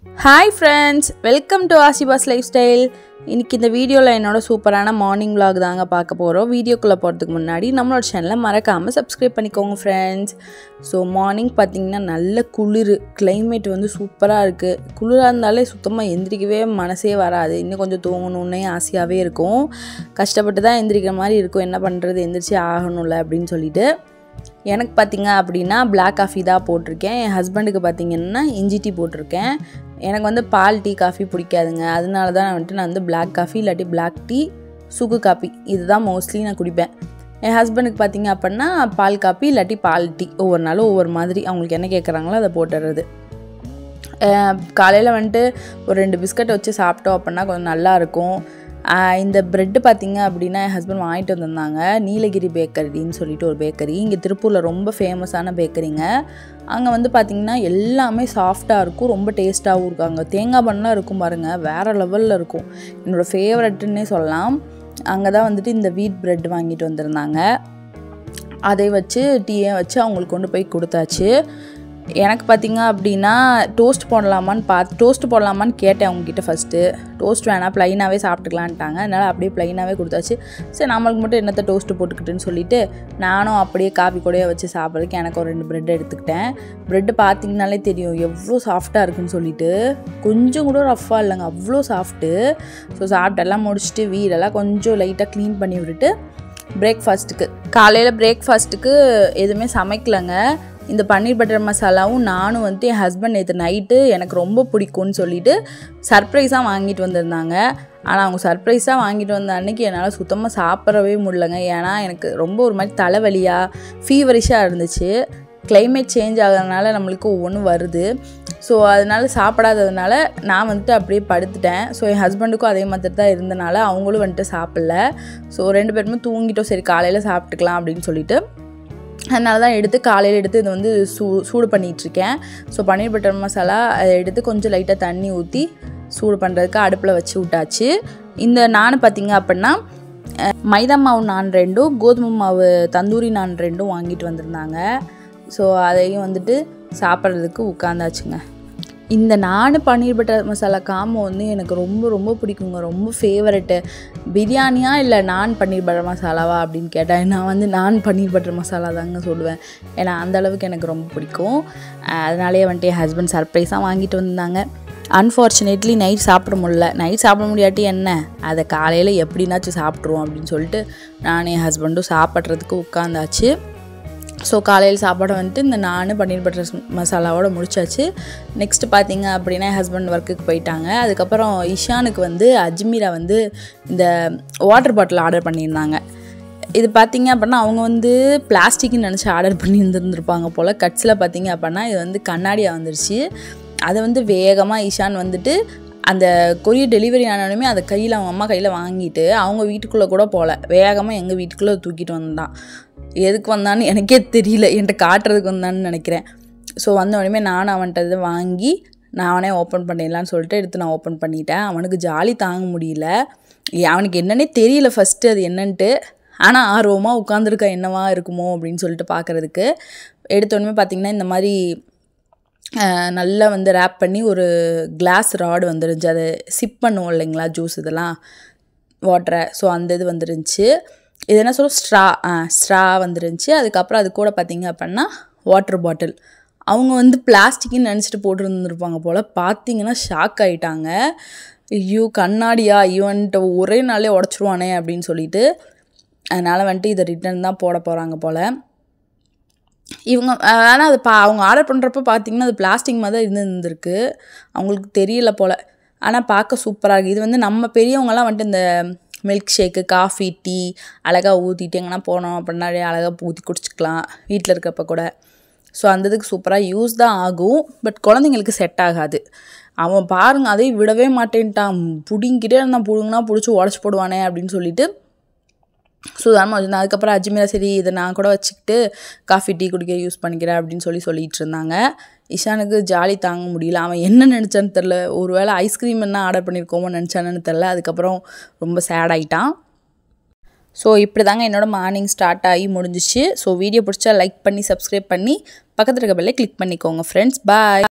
hi friends welcome to Asiba's lifestyle இன்றைக்கி இந்த வீடியோவில் என்னோட சூப்பரான மார்னிங் vlog தாங்க பார்க்க போகிறோம் வீடியோக்குள்ளே போகிறதுக்கு முன்னாடி நம்மளோட சேனலை மறக்காமல் சப்ஸ்கிரைப் பண்ணிக்கோங்க ஃப்ரெண்ட்ஸ் ஸோ மார்னிங் பார்த்தீங்கன்னா நல்ல குளிர் climate வந்து சூப்பராக இருக்குது குளிராக இருந்தாலே சுத்தமாக எந்திரிக்கவே மனசே வராது இன்னும் கொஞ்சம் தூங்கணுன்னே ஆசையாகவே இருக்கும் கஷ்டப்பட்டு தான் எந்திரிக்கிற மாதிரி இருக்கும் என்ன பண்ணுறது எந்திரிச்சு ஆகணும்ல அப்படின்னு சொல்லிட்டு எனக்கு பார்த்தீங்க அப்படின்னா பிளாக் காஃபி தான் போட்டிருக்கேன் என் ஹஸ்பண்டுக்கு பார்த்தீங்கன்னா இஞ்சி டீ போட்டிருக்கேன் எனக்கு வந்து பால் டீ காஃபி பிடிக்காதுங்க அதனால தான் நான் வந்துட்டு நான் வந்து பிளாக் காஃபி இல்லாட்டி பிளாக் டீ சுக்கு காப்பி இதுதான் மோஸ்ட்லி நான் குடிப்பேன் என் ஹஸ்பண்டுக்கு பார்த்தீங்க அப்படின்னா பால் காப்பி இல்லாட்டி பால் டீ ஒவ்வொரு நாளும் ஒவ்வொரு மாதிரி அவங்களுக்கு என்ன கேட்குறாங்களோ அதை போட்டுடுறது காலையில் வந்துட்டு ஒரு ரெண்டு பிஸ்கட் வச்சு சாப்பிட்டோம் அப்படின்னா கொஞ்சம் நல்லாயிருக்கும் இந்த ப்ரெட்டு பார்த்தீங்க அப்படின்னா என் ஹஸ்பண்ட் வாங்கிட்டு வந்திருந்தாங்க நீலகிரி பேக்கரின்னு சொல்லிட்டு ஒரு பேக்கரி இங்கே திருப்பூரில் ரொம்ப ஃபேமஸான பேக்கரிங்க அங்கே வந்து பார்த்திங்கன்னா எல்லாமே சாஃப்டாக இருக்கும் ரொம்ப டேஸ்ட்டாகவும் இருக்கும் அங்கே தேங்காய் பண்ணலாம் இருக்கும் பாருங்கள் வேறு லெவலில் இருக்கும் என்னோடய ஃபேவரட்டுன்னே சொல்லலாம் அங்கே தான் வந்துட்டு இந்த வீட் ப்ரெட் வாங்கிட்டு வந்திருந்தாங்க அதை வச்சு டீயை வச்சு அவங்களுக்கு கொண்டு போய் கொடுத்தாச்சு எனக்கு பார்த்தீங்க அப்படின்னா டோஸ்ட் போடலாமான்னு பார்த்து டோஸ்ட் போடலாமான்னு கேட்டேன் அவங்கக்கிட்ட ஃபஸ்ட்டு டோஸ்ட் வேணாம் ப்ளைனாகவே சாப்பிட்டுக்கலான்ட்டாங்க அதனால் அப்படியே ப்ளைனாகவே கொடுத்தாச்சு சரி நம்மளுக்கு மட்டும் என்னத்தை டோஸ்ட்டு போட்டுக்கிட்டுன்னு சொல்லிட்டு நானும் அப்படியே காப்பி கூடயே வச்சு சாப்பிட்றதுக்கு எனக்கு ஒரு ரெண்டு ப்ரெட் எடுத்துக்கிட்டேன் ப்ரெட்டு பார்த்தீங்கனாலே தெரியும் எவ்வளோ சாஃப்டாக இருக்குன்னு சொல்லிட்டு கொஞ்சம் கூட ரஃப்பாக இல்லைங்க அவ்வளோ சாஃப்ட்டு ஸோ சாப்பிட்டெல்லாம் முடிச்சுட்டு வீடெல்லாம் கொஞ்சம் லைட்டாக க்ளீன் பண்ணி விட்டுட்டு பிரேக்ஃபாஸ்ட்டுக்கு காலையில் பிரேக்ஃபாஸ்ட்டுக்கு எதுவுமே சமைக்கலைங்க இந்த பன்னீர் பட்டர் மசாலாவும் நானும் வந்துட்டு என் ஹஸ்பண்ட் நேற்று நைட்டு எனக்கு ரொம்ப பிடிக்கும்னு சொல்லிட்டு சர்ப்ரைஸாக வாங்கிட்டு வந்திருந்தாங்க ஆனால் அவங்க சர்ப்ரைஸாக வாங்கிட்டு வந்த அன்னைக்கு என்னால் சுத்தமாக சாப்பிடவே முடியலங்க ஏன்னா எனக்கு ரொம்ப ஒரு மாதிரி தலைவலியாக ஃபீவரிஷாக இருந்துச்சு கிளைமேட் சேஞ்ச் ஆகிறதுனால நம்மளுக்கு ஒவ்வொன்றும் வருது ஸோ அதனால் சாப்பிடாததுனால நான் வந்துட்டு அப்படியே படுத்துட்டேன் ஸோ என் ஹஸ்பண்டுக்கும் அதே மாதிரி தான் இருந்தனால அவங்களும் வந்துட்டு சாப்பிடல ஸோ ரெண்டு பேருமே தூங்கிட்டோம் சரி காலையில் சாப்பிட்டுக்கலாம் அப்படின்னு சொல்லிட்டு அதனால தான் எடுத்து காலையில் எடுத்து இதை வந்து சூ சூடு பண்ணிகிட்ருக்கேன் ஸோ பன்னீர் பட்டர் மசாலா அதை எடுத்து கொஞ்சம் லைட்டாக தண்ணி ஊற்றி சூடு பண்ணுறதுக்கு அடுப்பில் வச்சு விட்டாச்சு இந்த நான் பார்த்திங்க அப்படின்னா மைதா மாவு நான் ரெண்டும் கோதுமை மாவு தந்தூரி நான் ரெண்டும் வாங்கிட்டு வந்திருந்தாங்க ஸோ அதையும் வந்துட்டு சாப்பிட்றதுக்கு உட்காந்தாச்சுங்க இந்த நான் பன்னீர் பட்டர் மசாலா காம்போ வந்து எனக்கு ரொம்ப ரொம்ப பிடிக்குங்க ரொம்ப ஃபேவரெட்டு பிரியாணியா இல்லை நான் பன்னீர் பட்டர் மசாலாவா அப்படின்னு கேட்டால் நான் வந்து நான் பன்னீர் பட்டர் மசாலா தாங்க சொல்லுவேன் ஏன்னா அந்த அளவுக்கு எனக்கு ரொம்ப பிடிக்கும் அதனாலேயே வந்துட்டு என் ஹஸ்பண்ட் சர்ப்ரைஸாக வாங்கிட்டு வந்தாங்க அன்ஃபார்ச்சுனேட்லி நைட் சாப்பிட முடியல நைட் சாப்பிட முடியாட்டி என்ன அதை காலையில் எப்படின்னாச்சும் சாப்பிட்ருவோம் அப்படின்னு சொல்லிட்டு நான் என் ஹஸ்பண்டும் சாப்பிட்றதுக்கு உட்காந்தாச்சு ஸோ காலையில் சாப்பாடை வந்துட்டு இந்த நான் பன்னீர் பட்டர் மசாலாவோட முடிச்சாச்சு நெக்ஸ்ட்டு பார்த்தீங்க அப்படின்னா என் ஹஸ்பண்ட் ஒர்க்குக்கு போயிட்டாங்க அதுக்கப்புறம் இஷானுக்கு வந்து அஜ்மீரா வந்து இந்த வாட்டர் பாட்டில் ஆர்டர் பண்ணியிருந்தாங்க இது பார்த்தீங்க அப்படின்னா அவங்க வந்து பிளாஸ்டிக்னு நினச்சி ஆர்டர் பண்ணி இருந்திருந்திருப்பாங்க போல் கட்ஸில் பார்த்தீங்க அப்படின்னா இது வந்து கண்ணாடியாக வந்துருச்சு அதை வந்து வேகமாக இஷான் வந்துட்டு அந்த கொரியர் டெலிவரி ஆனாலுமே அதை கையில் அவங்க அம்மா கையில் வாங்கிட்டு அவங்க வீட்டுக்குள்ளே கூட போகல வேகமாக எங்கள் வீட்டுக்குள்ளே தூக்கிட்டு வந்தான் எதுக்கு வந்தான்னு எனக்கே தெரியல என்கிட்ட காட்டுறதுக்கு வந்தான்னு நினைக்கிறேன் ஸோ வந்த உடனே நானும் அவன்கிட்ட இதை வாங்கி நானே ஓப்பன் பண்ணிடலான்னு சொல்லிட்டு எடுத்து நான் ஓப்பன் பண்ணிட்டேன் அவனுக்கு ஜாலி தாங்க முடியல அவனுக்கு என்னன்னே தெரியல ஃபஸ்ட்டு அது என்னன்ட்டு ஆனால் ஆர்வமாக உட்காந்துருக்கா என்னவா இருக்குமோ அப்படின்னு சொல்லிட்டு பார்க்குறதுக்கு எடுத்தோடனே பார்த்திங்கன்னா இந்த மாதிரி நல்லா வந்து ரேப் பண்ணி ஒரு கிளாஸ் ராடு வந்துருந்துச்சு அதை சிப் பண்ணுவோம் இல்லைங்களா ஜூஸ் இதெல்லாம் வாட்டரை ஸோ அந்த இது வந்துருந்துச்சு இது என்ன சொல்லும் ஸ்ட்ரா ஆ ஸ்ட்ரா வந்துருந்துச்சு அதுக்கப்புறம் அது கூட பார்த்திங்க அப்படின்னா வாட்டர் பாட்டில் அவங்க வந்து பிளாஸ்டிக்னு நினச்சிட்டு போட்டுருந்துருப்பாங்க போல் பார்த்தீங்கன்னா ஷாக் ஆகிட்டாங்க ஐயோ கண்ணாடியா இவன்ட்டு ஒரே நாளே உடச்சிருவானே அப்படின்னு சொல்லிட்டு அதனால் வந்துட்டு இதை ரிட்டன் தான் போட போகிறாங்க போல் இவங்க ஆனால் அது பா அவங்க ஆர்டர் பண்ணுறப்ப பார்த்தீங்கன்னா அது பிளாஸ்டிக் மாதிரி தான் இருந்து இருந்திருக்கு அவங்களுக்கு தெரியல போல் ஆனால் பார்க்க சூப்பராக இருக்குது இது வந்து நம்ம பெரியவங்கலாம் வந்துட்டு இந்த மில்க் ஷேக்கு காஃபி டீ அழகாக ஊற்றிட்டு எங்கன்னா போனோம் அப்படின்னா அழகாக ஊற்றி குடிச்சிக்கலாம் வீட்டில் இருக்கப்போ கூட ஸோ அந்த இதுக்கு சூப்பராக யூஸ் தான் ஆகும் பட் குழந்தைங்களுக்கு செட் ஆகாது அவன் பாருங்கள் அதையும் விடவே மாட்டேன்ட்டான் பிடிங்கிட்டே இருந்தான் பிடுங்கினா பிடிச்சி உடச்சி போடுவானே அப்படின்னு சொல்லிட்டு சுதாரணமாக வச்சுருந்தேன் அதுக்கப்புறம் அஜ்மீரா சரி இதை நான் கூட வச்சுக்கிட்டு காஃபி டீ குடிக்க யூஸ் பண்ணிக்கிறேன் அப்படின்னு சொல்லி சொல்லிகிட்டு இருந்தாங்க இஷானுக்கு ஜாலி தாங்க முடியல அவன் என்ன நினச்சான்னு தெரில ஒரு வேளை ஐஸ்கிரீம் என்ன ஆர்டர் பண்ணியிருக்கோமோ நினச்சானு தெரில அதுக்கப்புறம் ரொம்ப சேட் ஆகிட்டான் ஸோ இப்படி தாங்க என்னோடய மார்னிங் ஸ்டார்ட் ஆகி முடிஞ்சிச்சு ஸோ வீடியோ பிடிச்சா லைக் பண்ணி சப்ஸ்கிரைப் பண்ணி பக்கத்தில் இருக்க பெல்லை கிளிக் பண்ணிக்கோங்க ஃப்ரெண்ட்ஸ் பாய்